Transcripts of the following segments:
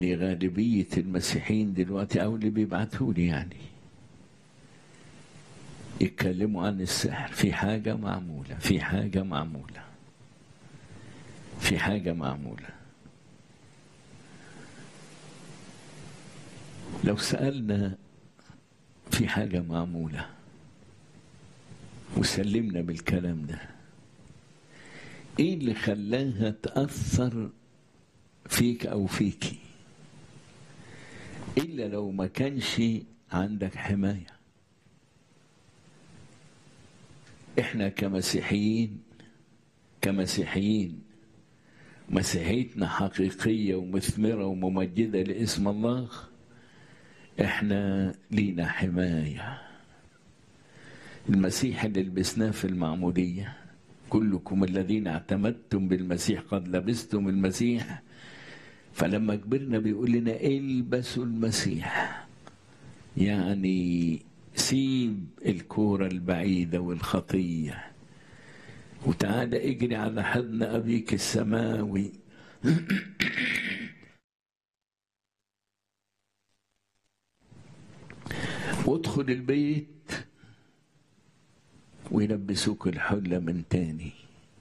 غالبية المسيحيين دلوقتي أو اللي بيبعتوا لي يعني يتكلموا عن السحر في حاجة معمولة في حاجة معمولة في حاجة معمولة لو سألنا في حاجة معمولة وسلمنا بالكلام ده ايه اللي خلاها تأثر فيك او فيكي الا لو ما كانش عندك حمايه احنا كمسيحيين كمسيحيين مسيحيتنا حقيقيه ومثمره وممجده لاسم الله احنا لينا حمايه المسيح اللي لبسناه في المعموديه كلكم الذين اعتمدتم بالمسيح قد لبستم المسيح فلما كبرنا بيقول لنا البسوا المسيح يعني سيب الكورة البعيدة والخطية وتعالى اجري على حضن أبيك السماوي وادخل البيت ويلبسوك الحلة من تاني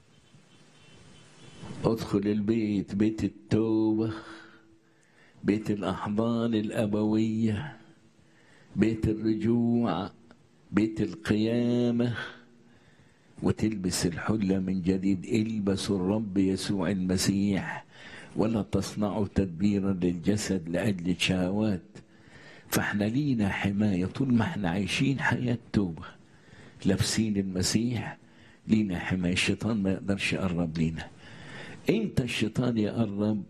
ادخل البيت بيت التوبة بيت الأحضان الأبوية بيت الرجوع بيت القيامة وتلبس الحلة من جديد البسوا الرب يسوع المسيح ولا تصنعوا تدبيرا للجسد لأجل الشهوات فاحنا لينا حماية طول ما احنا عايشين حياة توبة لابسين المسيح لينا حماية الشيطان ما يقدرش يقرب لينا امتى الشيطان يقرب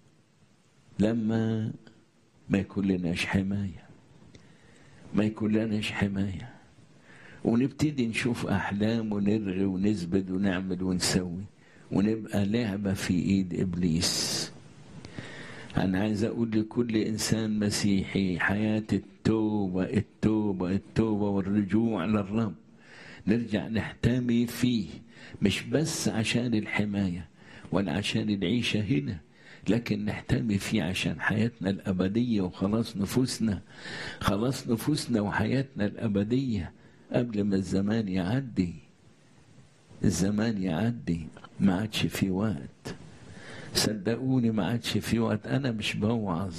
لما ما يكون لناش حمايه ما يكون لناش حمايه ونبتدي نشوف احلام ونرغي ونزبد ونعمل ونسوي ونبقى لعبه في ايد ابليس انا عايز اقول لكل انسان مسيحي حياه التوبه التوبه التوبه والرجوع للرب نرجع نحتمي فيه مش بس عشان الحمايه ولا عشان العيشة هنا لكن نحتمي فيه عشان حياتنا الأبدية وخلاص نفوسنا خلاص نفوسنا وحياتنا الأبدية قبل ما الزمان يعدي الزمان يعدي ما عادش في وقت صدقوني ما عادش في وقت أنا مش بوعظ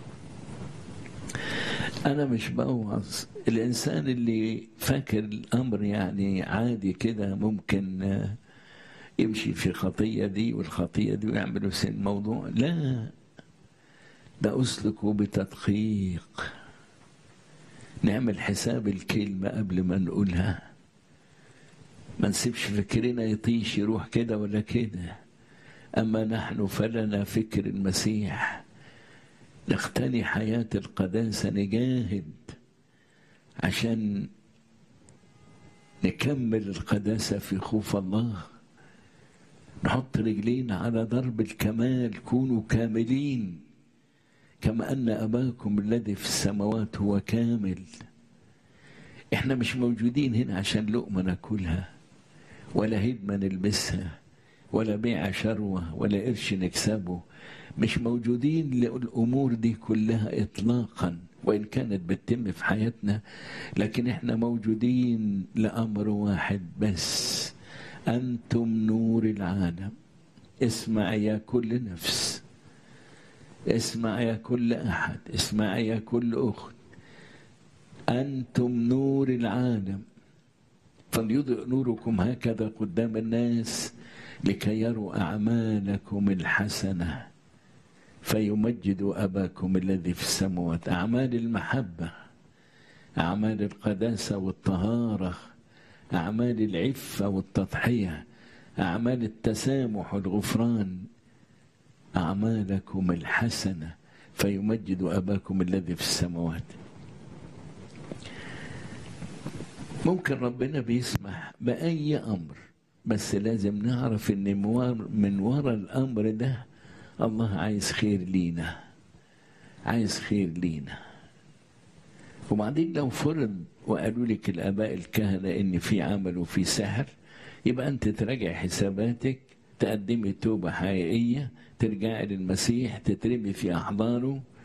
أنا مش بوعظ الإنسان اللي فاكر الأمر يعني عادي كده ممكن يمشي في خطية دي والخطية دي ويعملوا سن الموضوع لا ده أسلكه بتدقيق نعمل حساب الكلمة قبل ما نقولها ما نسيبش فكرنا يطيش يروح كده ولا كده أما نحن فلنا فكر المسيح نقتني حياة القداسة نجاهد عشان نكمل القداسة في خوف الله نحط رجلينا على درب الكمال كونوا كاملين كما ان اباكم الذي في السماوات هو كامل احنا مش موجودين هنا عشان لقمه ناكلها ولا هدمه نلبسها ولا بيع شروه ولا قرش نكسبه مش موجودين للامور دي كلها اطلاقا وان كانت بتتم في حياتنا لكن احنا موجودين لامر واحد بس أنتم نور العالم اسمع يا كل نفس اسمع يا كل أحد اسمع يا كل أخت أنتم نور العالم فليضئ نوركم هكذا قدام الناس لكي يروا أعمالكم الحسنة فيمجدوا أباكم الذي في السماوات أعمال المحبة أعمال القداسة والطهارة أعمال العفة والتضحية أعمال التسامح والغفران أعمالكم الحسنة فيمجد أباكم الذي في السماوات ممكن ربنا بيسمح بأي أمر بس لازم نعرف إن من وراء الأمر ده الله عايز خير لينا عايز خير لينا وبعدين لو فرض وقالوا لك الاباء الكهنه ان في عمل وفي سحر يبقى انت تراجع حساباتك تقدمي توبة حقيقية ترجعي للمسيح تترمي في أحضانه